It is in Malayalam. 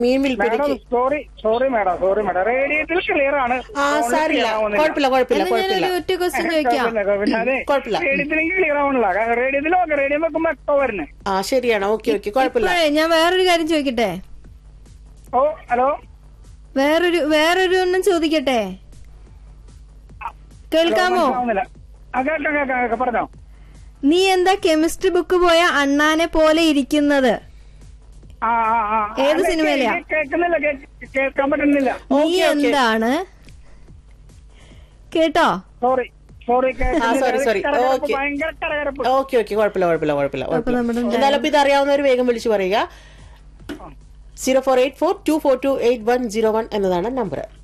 മീൻ മാഡം വിൽപ്പനയ്ക്ക് sorry sorry madam sorry madam radiator clear ആണ് ആ സാരില്ല കുഴപ്പമില്ല കുഴപ്പമില്ല എന്നാ കുഴപ്പമില്ല ഞാനൊരു ഒറ്റ ക്വസ്റ്റ്യൻ ചോദിക്കാം കുഴപ്പമില്ല. റേഡിയത്തിലേക്ക് ക്ലിയർ ആവണില്ല റേഡിയത്തിൽ ഓക്കെ റേഡിയം വെക്കുമ്പോ എക്കോ വരുന്നേ ആ ശരിയാണ് ഓക്കെ ഓക്കെ കുഴപ്പമില്ല ഇപ്പോഴേ ഞാൻ വേറൊരു കാര്യം ചോദിക്കട്ടെ ഓ ഹലോ വേറൊരു വേറൊരു ഒന്നും ചോദിക്കട്ടെ കേൾക്കാമോ മനസ്സിലാവുന്നില്ല ആ കേൾക്കാം കേൾക്കാം കേൾക്കാം പറഞ്ഞോ നീ എന്താ കെമിസ്ട്രി ബുക്ക് പോയ അണ്ണാനെ പോലെ ഇരിക്കുന്നത് ആ ആ ആ ഏത് അല്ല, സിനിമയിലെയാ? കേ- കേൾക്കുന്നില്ല കേ- കേൾക്കാൻ പറ്റുന്നില്ല നീ ഓക്കേ, ഓക്കേ. എന്താണ് കേട്ടോ സോറി സോറി ആ, sorry, sorry. കരകരപ്പ് ഓക്കേ. ഭയങ്കര കരകരപ്പ് ഓക്കെ ഓക്കെ കുഴപ്പമില്ല കുഴപ്പമില്ല കുഴപ്പമില്ല അപ്പൊ നമ്മുടെ കുഴപ്പമില്ല എന്തായാലും ഇപ്പൊ ഇത് അറിയാവുന്നവർ വേഗം വിളിച്ചു പറയുക zero four eight four two four two eight one zero one എന്നതാണ് നമ്പർ